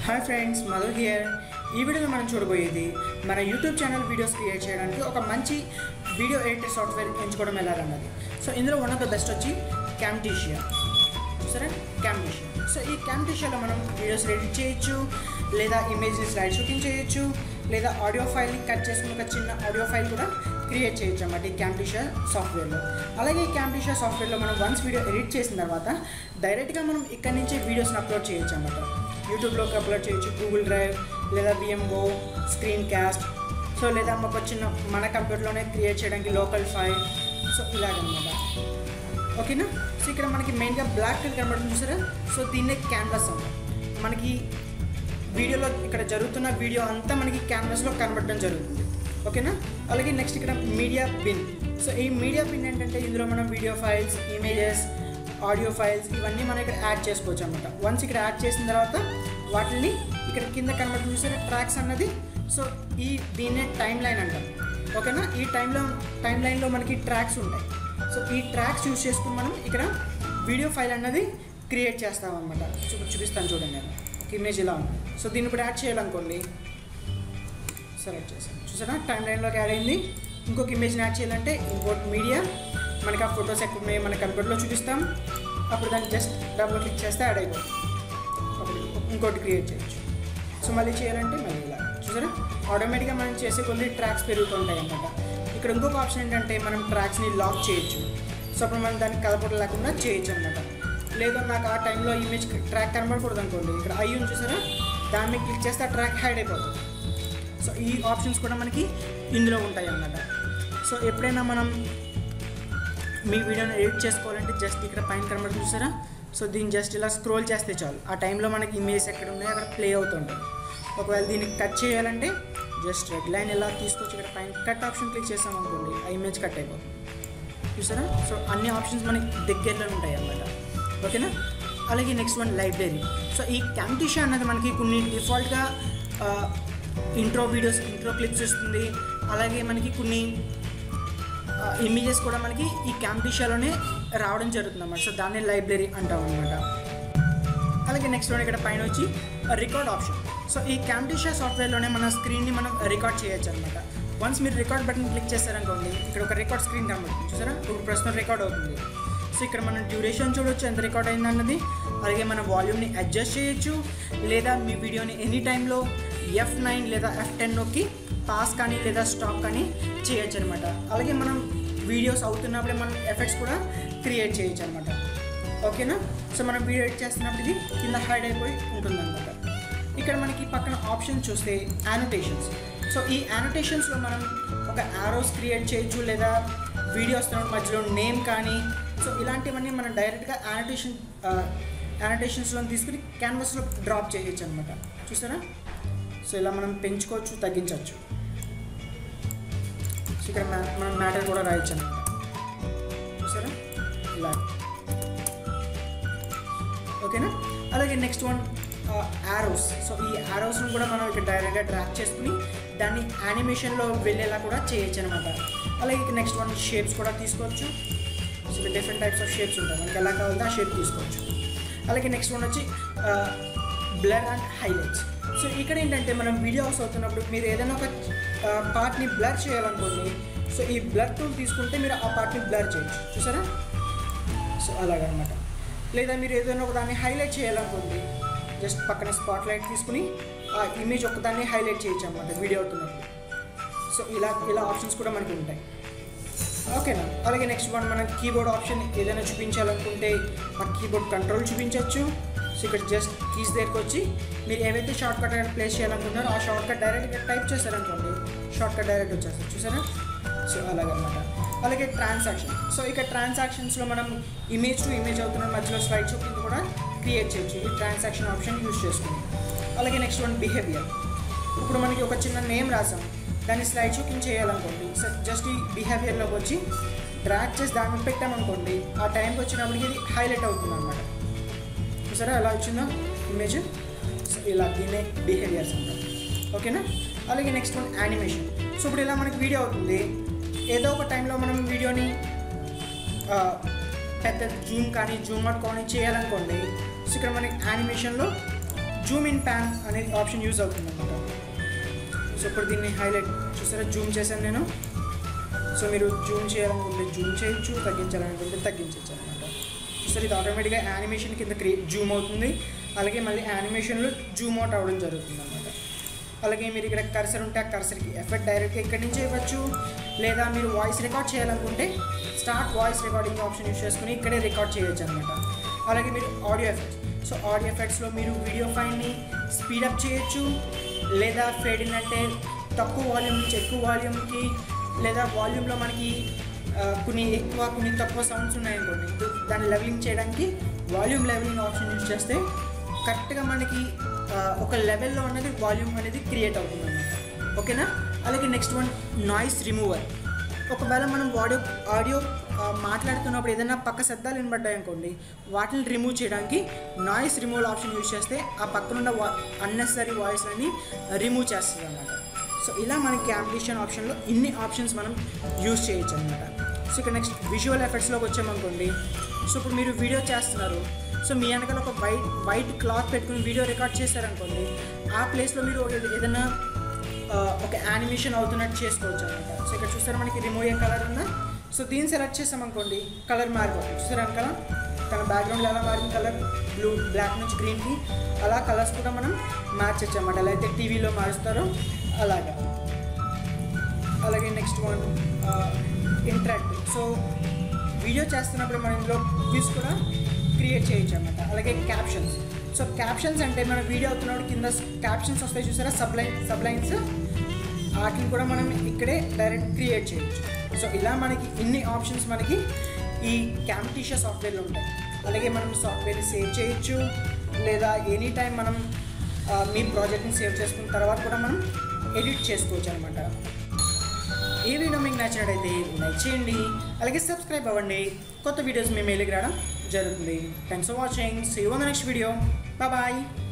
hi friends Madhu here ఈ వీడియోలో మనం చూడబోయేది మన యూట్యూబ్ ఛానల్ వీడియోస్ క్రియేట్ చేయడానికి ఒక మంచి వీడియో ఎడిటర్ సాఫ్ట్వేర్ ఎంచుకోవడం ఎలా అన్నది సో ఇందులో వన్ ఆఫ్ ద బెస్ట్ వచ్చి క్యామ్టీషియా సరే క్యామ్టీషియా సో ఈ క్యామ్టీషియాలో మనం వీడియోస్ ఎడిట్ చేయొచ్చు లేదా ఇమేజ్ని స్లైడ్ షూటింగ్ చేయొచ్చు లేదా ఆడియో ఫైల్ని కట్ చేసుకుని ఒక చిన్న ఆడియో ఫైల్ కూడా క్రియేట్ చేయొచ్చు అన్నమాట ఈ క్యామ్టీషియా సాఫ్ట్వేర్లో అలాగే ఈ క్యామ్టీషియా సాఫ్ట్వేర్లో మనం వన్స్ వీడియో ఎడిట్ చేసిన తర్వాత డైరెక్ట్గా మనం ఇక్కడ నుంచే వీడియోస్ని అప్లోడ్ చేయొచ్చు అన్నమాట యూట్యూబ్లోకి అప్లోడ్ చేయొచ్చు గూగుల్ డ్రైవ్ లేదా విఎంఓ స్క్రీన్ క్యాస్ట్ సో లేదా ఒక చిన్న మన కంప్యూటర్లోనే క్రియేట్ చేయడానికి లోకల్ ఫైల్ సో ఇలాగనమాట ఓకేనా సో ఇక్కడ మనకి మెయిన్గా బ్లాక్ కలర్ కనబడుతుంది చూసారా సో దీన్నే క్యాన్వాస్ అంటాం మనకి వీడియోలో ఇక్కడ జరుగుతున్న వీడియో అంతా మనకి క్యాన్వాస్లో కనబడడం జరుగుతుంది ఓకేనా అలాగే నెక్స్ట్ ఇక్కడ మీడియా బిన్ సో ఈ మీడియా బిన్ ఏంటంటే ఇందులో మనం video files images audio files ఇవన్నీ మనం ఇక్కడ యాడ్ చేసుకోవచ్చు అనమాట వన్స్ ఇక్కడ యాడ్ చేసిన తర్వాత వాటిని ఇక్కడ కింద కనబడుతుంది చూసారా ట్రాక్స్ అన్నది సో ఈ దీన్నే టైం లైన్ అంటాం ఓకేనా ఈ టైంలో టైం లైన్లో మనకి ట్రాక్స్ ఉంటాయి సో ఈ ట్రాక్స్ యూస్ చేసుకుని మనం ఇక్కడ వీడియో ఫైల్ అన్నది క్రియేట్ చేస్తాం అనమాట చూ చూపిస్తాను చూడండి నేను ఒక ఇమేజ్ ఇలా ఉంది సో దీన్ని ఇప్పుడు యాడ్ చేయాలనుకోండి సెలెక్ట్ చేసాను చూసారా టైం లైన్లోకి యాడ్ అయింది ఇంకొక ఇమేజ్ని యాడ్ చేయాలంటే ఇంకోటి మీడియా మనకి ఆ ఫొటోస్ ఎక్కడ ఉన్నాయి మన కంప్యూటర్లో చూపిస్తాం అప్పుడు దాన్ని జస్ట్ డబుల్ క్లిక్ చేస్తే యాడ్ అయిపోతుంది ఒకటి ఇంకోటి క్రియేట్ చేయొచ్చు సో మళ్ళీ చేయాలంటే మళ్ళీ ఇలా చూసారా ఆటోమేటిక్గా మనం చేసే కొన్ని ట్రాక్స్ పెరుగుతుంటాయి అన్నమాట ఇక్కడ ఇంకొక ఆప్షన్ ఏంటంటే మనం ట్రాక్స్ని లాక్ చేయొచ్చు సో అప్పుడు మనం దాన్ని కలపడం లేకుండా చేయొచ్చు అనమాట లేదు నాకు ఆ టైంలో ఇమేజ్ ట్రాక్ కనబడకూడదు అనుకోండి ఇక్కడ ఐ ఉంది చూసారా దాని మీద క్లిక్ చేస్తే ఆ ట్రాక్ హైడ్ అయిపోతుంది సో ఈ ఆప్షన్స్ కూడా మనకి ఇందులో ఉంటాయి అన్నమాట సో ఎప్పుడైనా మనం మీ వీడియోని ఎడిట్ చేసుకోవాలంటే జస్ట్ ఇక్కడ పైన కనబడి చూసారా సో దీన్ని జస్ట్ ఇలా స్క్రోల్ చేస్తే చాలు ఆ టైంలో మనకి ఇమేజ్ ఎక్కడ ఉన్నాయో అక్కడ ప్లే అవుతుంటుంది ఒకవేళ దీన్ని కట్ చేయాలంటే జస్ట్ రెడ్ లైన్ ఇలా తీసుకొచ్చి ఇక్కడ పైన కట్ ఆప్షన్ క్లిక్ చేసాం అనుకోండి ఆ ఇమేజ్ కట్ అయిపోతుంది చూసారా సో అన్ని ఆప్షన్స్ మనకి దగ్గరలో ఉంటాయి అన్నమాట ఓకేనా అలాగే నెక్స్ట్ వన్ లైబ్రరీ సో ఈ క్యాంటిషా అన్నది మనకి కొన్ని డిఫాల్ట్గా ఇంట్రో వీడియోస్ ఇంట్రో క్లిప్స్ ఇస్తుంది అలాగే మనకి కొన్ని ఇమేజెస్ కూడా మనకి ఈ క్యాంపిషాలోనే రావడం జరుగుతుంది అన్నమాట సో దాన్ని లైబ్రరీ అంటాం అనమాట అలాగే నెక్స్ట్ వన్ ఇక్కడ పైన వచ్చి రికార్డ్ ఆప్షన్ సో ఈ క్యాంపిషా సాఫ్ట్వేర్లోనే మన స్క్రీన్ని మనం రికార్డ్ చేయొచ్చు అనమాట వన్స్ మీరు రికార్డ్ బటన్ క్లిక్ చేస్తారనుకోండి ఇక్కడ ఒక రికార్డ్ స్క్రీన్ కనబడుతుంది చూసారా ఇప్పుడు ప్రస్తుతం రికార్డ్ అవుతుంది సో ఇక్కడ మనం డ్యూరేషన్ చూడొచ్చు ఎంత రికార్డ్ అయింది అన్నది అలాగే మన వాల్యూమ్ని అడ్జస్ట్ చేయొచ్చు లేదా మీ వీడియోని ఎనీ టైంలో ఎఫ్ నైన్ లేదా ఎఫ్ టెన్ నొక్కి పాస్ కానీ లేదా స్టాప్ కానీ చేయొచ్చు అనమాట అలాగే మనం వీడియోస్ అవుతున్నప్పుడే మనం ఎఫెక్ట్స్ కూడా క్రియేట్ చేయొచ్చు అనమాట ఓకేనా సో మనం వీడియో ఎడిట్ చేస్తున్నప్పుడు ఇది కింద హైడ్ అయిపోయి ఉంటుందన్నమాట ఇక్కడ మనకి పక్కన ఆప్షన్ చూస్తే యానోటేషన్స్ సో ఈ యానోటేషన్స్లో మనం ఒక యారోస్ క్రియేట్ చేయొచ్చు లేదా వీడియోస్ మధ్యలో నేమ్ కానీ సో ఇలాంటివన్నీ మనం డైరెక్ట్గా యానోటేషన్ యానోటేషన్స్లో తీసుకుని క్యాన్వాస్లో డ్రాప్ చేయొచ్చు అనమాట చూసారా సో ఇలా మనం పెంచుకోవచ్చు తగ్గించవచ్చు సో ఇక్కడ మా- మనం మ్యాటర్ కూడా రాయొచ్చు అనమాట చూసారా ఇలా ఓకేనా అలాగే నెక్స్ట్ వన్ యారోస్ సో ఈ యారోస్ను కూడా మనం ఇక్కడ డైరెక్ట్గా ట్రాక్ చేసుకుని దాన్ని యానిమేషన్లో వెళ్ళేలా కూడా చేయొచ్చు అనమాట అలాగే నెక్స్ట్ వన్ షేప్స్ కూడా తీసుకోవచ్చు so different types of shapes ఉంటాయి మనకి ఎలా కావాలంటే ఆ షేప్ తీసుకోవచ్చు అలాగే నెక్స్ట్ వన్ వచ్చి బ్లర్ అండ్ హైలైట్స్ సో ఇక్కడ ఏంటంటే మనం వీడియోస్ అవుతున్నప్పుడు మీరు ఏదైనా ఒక పార్ట్ని బ్లర్ చేయాలనుకోండి సో ఈ బ్లర్ టూల్ తీసుకుంటే మీరు ఆ పార్ట్ని బ్లర్ చేయొచ్చు చూసారా సో అలాగనమాట లేదా మీరు ఏదైనా ఒక దాన్ని హైలైట్ చేయాలనుకోండి జస్ట్ పక్కన స్పాట్ లైట్ తీసుకుని ఆ ఇమేజ్ ఒకదాన్ని హైలైట్ చేయొచ్చు అనమాట వీడియో అవుతున్నప్పుడు సో ఇలా ఇలా ఆప్షన్స్ కూడా మనకి ఉంటాయి ఓకేనా అలాగే నెక్స్ట్ వన్ మనం కీబోర్డ్ ఆప్షన్ ఏదైనా చూపించాలనుకుంటే ఆ కీబోర్డ్ కంట్రోల్ చూపించవచ్చు సో ఇక్కడ జస్ట్ కీస్ దగ్గరికి వచ్చి మీరు ఏవైతే షార్ట్ కట్ ప్లేస్ చేయాలనుకుంటున్నారో ఆ షార్ట్ కట్ డైరెక్ట్గా టైప్ చేశారనుకోండి షార్ట్ కట్ డైరెక్ట్ వచ్చేస్తుంది చూసారా సో అలాగనమాట అలాగే ట్రాన్సాక్షన్ సో ఇక ట్రాన్సాక్షన్స్లో మనం ఇమేజ్ టు ఇమేజ్ అవుతున్న మధ్యలో స్లైడ్ షో కింద కూడా క్రియేట్ చేయొచ్చు ఈ ట్రాన్సాక్షన్ ఆప్షన్ యూజ్ చేసుకుని అలాగే నెక్స్ట్ వన్ బిహేవియర్ ఇప్పుడు మనకి ఒక చిన్న నేమ్ రాసాం దాన్ని స్లైడ్ షో కింద చేయాలనుకోండి సో జస్ట్ ఈ బిహేవియర్లోకి వచ్చి డ్రాక్ చేసి దాని మీద పెట్టామనుకోండి ఆ టైంకి వచ్చినప్పటికి ఇది హైలైట్ అవుతుంది అనమాట చూసారా ఎలా వచ్చిందో ఇమేజ్ సో ఇలా దీన్నే బిహేవియర్స్ అంటారు ఓకేనా అలాగే నెక్స్ట్ వన్ యానిమేషన్ సో ఇప్పుడు ఇలా మనకి వీడియో అవుతుంది ఏదో ఒక టైంలో మనం వీడియోని ఆ, పెద్ద జూమ్ కానీ జూమ్ అవుట్ కానీ చేయాలనుకోండి సో ఇక్కడ మనకి యానిమేషన్లో జూమ్ ఇన్ ప్యాన్ అనే ఆప్షన్ యూజ్ అవుతుంది అనమాట సో ఇప్పుడు దీన్ని హైలైట్ చూసారా జూమ్ చేశాను నేను సో మీరు జూమ్ చేయాలనుకుంటే జూమ్ చేయొచ్చు తగ్గించాలనుకుంటే తగ్గించవచ్చు అనమాట చూసారు ఇది ఆటోమేటిక్గా యానిమేషన్ కింద క్రియే జూమ్ అవుతుంది అలాగే మళ్ళీ యానిమేషన్లో జూమ్ అవుట్ అవ్వడం జరుగుతుంది అనమాట అలాగే మీరు ఇక్కడ కర్సర్ ఉంటే ఆ కర్సర్కి ఎఫెక్ట్ డైరెక్ట్గా ఇక్కడి నుంచి ఇవ్వచ్చు లేదా మీరు వాయిస్ రికార్డ్ చేయాలనుకుంటే start voice recording option use చేసుకుని ఇక్కడే రికార్డ్ చేయొచ్చు అనమాట అలాగే మీరు ఆడియో ఎఫెక్ట్స్ సో ఆడియో ఎఫెక్ట్స్లో మీరు వీడియో ఫైల్ని స్పీడప్ చేయొచ్చు లేదా ఫేడ్ ఇన్ అంటే తక్కువ వాల్యూమ్ నుంచి ఎక్కువ వాల్యూమ్కి లేదా వాల్యూమ్లో మనకి ఆ, కొన్ని ఎక్కువ కొన్ని తక్కువ సౌండ్స్ ఉన్నాయనుకోండి దు- దాన్ని లెవెలింగ్ చేయడానికి వాల్యూమ్ లెవెలింగ్ ఆప్షన్ యూజ్ చేస్తే కరెక్ట్గా మనకి ఆ, ఒక లెవెల్లో అనేది వాల్యూమ్ అనేది క్రియేట్ అవుతుంది అనమాట ఓకేనా అలాగే నెక్స్ట్ వన్ నాయిస్ రిమూవర్ ఒకవేళ మనం ఆడియో ఆడియో ఆ, మాట్లాడుతున్నప్పుడు ఏదైనా పక్క శబ్దాలు వినబడ్డాయి అనుకోండి వాటిని రిమూవ్ చేయడానికి నాయిస్ రిమూవల్ ఆప్షన్ యూజ్ చేస్తే ఆ పక్కనున్న వా అన్నెసరీ వాయిస్లని రిమూవ్ చేస్తుంది అనమాట సో ఇలా మనకి క్యాంపిషన్ ఆప్షన్లో ఇన్ని ఆప్షన్స్ మనం యూజ్ చేయొచ్చు అనమాట సో ఇక నెక్స్ట్ విజువల్ ఎఫెక్ట్స్లోకి వచ్చామనుకోండి సో ఇప్పుడు మీరు వీడియో చేస్తున్నారు సో మీ వెనకాల ఒక వైట్ వైట్ క్లాత్ పెట్టుకుని వీడియో రికార్డ్ చేశారనుకోండి ఆ ప్లేస్లో మీరు ఏద- ఏదైనా ఆ, ఒక యానిమేషన్ అవుతున్నట్టు చేసుకోవచ్చు అనమాట సో ఇక్కడ చూస్తారా మనకి రిమూవ్ ఏ కలర్ ఉందా సో దీన్ని సెలెక్ట్ చేసామనుకోండి కలర్ మారిపోతుంది చూసారా వెనకాల తన బ్యాక్గ్రౌండ్లో ఎలా మారింది కలర్ బ్లూ బ్లాక్ నుంచి గ్రీన్కి అలా కలర్స్ కూడా మనం మార్చచ్చు అనమాట ఎలా అయితే టీవీలో మారుస్తారో అలాగా అలాగే next one interactive so video చేస్తున్నప్పుడు మనం ఇందులో వ్యూస్ కూడా క్రియేట్ చేయొచ్చు అనమాట అలాగే క్యాప్షన్స్ సో క్యాప్షన్స్ అంటే మన వీడియో అవుతున్నప్పుడు కింద క్యాప్షన్స్ వస్తాయి చూసారా సబ్లైన్ సబ్లైన్స్ వాటిని కూడా మనం ఇక్కడే డైరెక్ట్ క్రియేట్ చేయొచ్చు సో ఇలా మనకి ఇన్ని ఆప్షన్స్ మనకి ఈ క్యాంటీషియా సాఫ్ట్వేర్లో ఉంటాయి అలాగే మనం సాఫ్ట్వేర్ని సేవ్ చేయొచ్చు లేదా ఎనీ టైం మనం ఆ, మీ ప్రాజెక్ట్ని సేవ్ చేసుకున్న తర్వాత కూడా మనం ఎడిట్ చేసుకోవచ్చు అనమాట ఈ వీడియో మీకు నచ్చినట్టయితే లైక్ చేయండి అలాగే సబ్స్క్రైబ్ అవ్వండి కొత్త వీడియోస్ మీ మెయిల్కి రావడం జరుగుతుంది thanks for watching see you next video bye